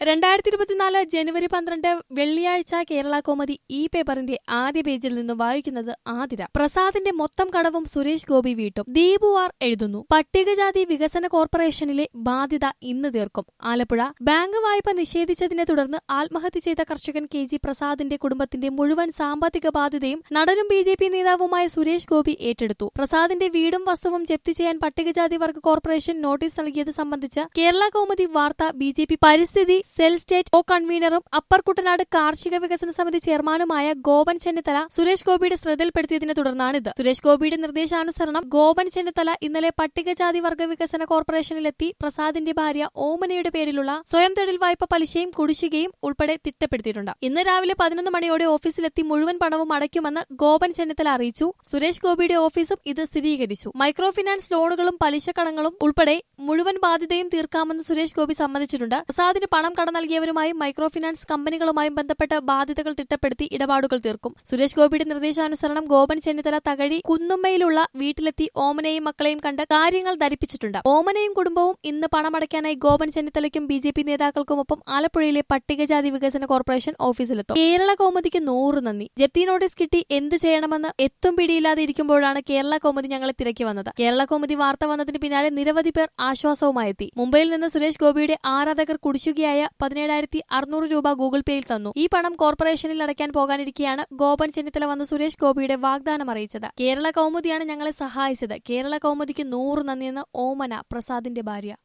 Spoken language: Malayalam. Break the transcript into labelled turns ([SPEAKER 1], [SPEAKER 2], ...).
[SPEAKER 1] രണ്ടായിരത്തി ഇരുപത്തിനാല് ജനുവരി പന്ത്രണ്ട് വെള്ളിയാഴ്ച കേരള കോമതി ഈ പേപ്പറിന്റെ ആദ്യ പേജിൽ നിന്ന് വായിക്കുന്നത് ആതിര പ്രസാദിന്റെ മൊത്തം കടവും സുരേഷ് ഗോപി വീട്ടും ദീപു ആർ എഴുതുന്നു പട്ടികജാതി വികസന കോർപ്പറേഷനിലെ ബാധ്യത ഇന്ന് തീർക്കും ആലപ്പുഴ ബാങ്ക് വായ്പ നിഷേധിച്ചതിനെ തുടർന്ന് ആത്മഹത്യ ചെയ്ത കർഷകൻ കെ ജി പ്രസാദിന്റെ കുടുംബത്തിന്റെ മുഴുവൻ സാമ്പത്തിക ബാധ്യതയും നടനും ബി ജെ പി നേതാവുമായ സുരേഷ് ഗോപി ഏറ്റെടുത്തു പ്രസാദിന്റെ വീടും വസ്തുവും ജപ്തി ചെയ്യാൻ പട്ടികജാതി വർഗ കോർപ്പറേഷൻ നോട്ടീസ് നൽകിയത് സംബന്ധിച്ച് കേരള കൗമുദി വാർത്ത ബി ജെ പി പരിസ്ഥിതി സെൽ സ്റ്റേറ്റ് കോ കൺവീനറും അപ്പർ കുട്ടനാട് കാർഷിക വികസന സമിതി ചെയർമാനുമായ ഗോപൻ ചെന്നിത്തല സുരേഷ് ഗോപിയുടെ ശ്രദ്ധയിൽപ്പെടുത്തിയതിനെ തുടർന്നാണിത് സുരേഷ് ഗോപിയുടെ നിർദ്ദേശാനുസരണം ഗോപൻ ചെന്നിത്തല ഇന്നലെ പട്ടികജാതി വർഗ വികസന കോർപ്പറേഷനിലെത്തി പ്രസാദിന്റെ ഭാര്യ ഓമനയുടെ പേരിലുള്ള സ്വയം തൊഴിൽ വായ്പ പലിശയും കുടിശ്ശികയും ഉൾപ്പെടെ തിട്ടപ്പെടുത്തിയിട്ടുണ്ട് ഇന്ന് രാവിലെ പതിനൊന്ന് മണിയോടെ ഓഫീസിലെത്തി മുഴുവൻ പണവും അടയ്ക്കുമെന്ന് ഗോപൻ ചെന്നിത്തല അറിയിച്ചു സുരേഷ് ഗോപിയുടെ ഓഫീസും ഇത് സ്ഥിരീകരിച്ചു മൈക്രോ ഫിനാൻസ് ലോണുകളും പലിശ കടങ്ങളും ഉൾപ്പെടെ മുഴുവൻ ബാധ്യതയും തീർക്കാമെന്ന് സുരേഷ് ഗോപി സമ്മതിച്ചിട്ടുണ്ട് പ്രസാദിന് പണം കടം നൽകിയവരുമായും മൈക്രോ ഫിനാൻസ് കമ്പനികളുമായും ബന്ധപ്പെട്ട ബാധ്യതകൾ തിട്ടപ്പെടുത്തി ഇടപാടുകൾ തീർക്കും സുരേഷ് ഗോപിയുടെ നിർദ്ദേശാനുസരണം ഗോപൻ ചെന്നിത്തല തകഴി കുന്നുമ്മയിലുള്ള വീട്ടിലെത്തി ഓമനയും മക്കളെയും കണ്ട് കാര്യങ്ങൾ ധരിപ്പിച്ചിട്ടുണ്ട് ഓമനയും കുടുംബവും ഇന്ന് പണമടയ്ക്കാനായി ഗോപൻ ചെന്നിത്തലയ്ക്കും ബി ജെ പി നേതാക്കൾക്കുമൊപ്പം ആലപ്പുഴയിലെ പട്ടികജാതി വികസന കോർപ്പറേഷൻ ഓഫീസിലെത്തും കേരള കൗമുദിക്ക് നൂറ് നന്ദി ജപ്തി നോട്ടീസ് കിട്ടി എന്തു ചെയ്യണമെന്ന് എത്തും പിടിയില്ലാതെ ഇരിക്കുമ്പോഴാണ് കേരള കൗമുദി ഞങ്ങളെ തിരക്കി വന്നത് കേരള കൗമുദി വാർത്ത വന്നതിന് പിന്നാലെ നിരവധി പേർ ആശ്വാസവുമായെത്തി മുംബൈയിൽ നിന്ന് സുരേഷ് ഗോപിയുടെ ആരാധകർ കുടിശ്ശികയായ പതിനേഴായിരത്തി അറുന്നൂറ് രൂപ ഗൂഗിൾ പേയിൽ തന്നു ഈ പണം കോർപ്പറേഷനിൽ അടയ്ക്കാൻ പോകാനിരിക്കെയാണ് ഗോപൻ ചെന്നിത്തല വന്ന് സുരേഷ് ഗോപിയുടെ വാഗ്ദാനം അറിയിച്ചത് കേരള കൗമുദിയാണ് ഞങ്ങളെ സഹായിച്ചത് കേരള കൗമുദിക്ക് നൂറ് നന്ദിയെന്ന് ഓമന പ്രസാദിന്റെ ഭാര്യ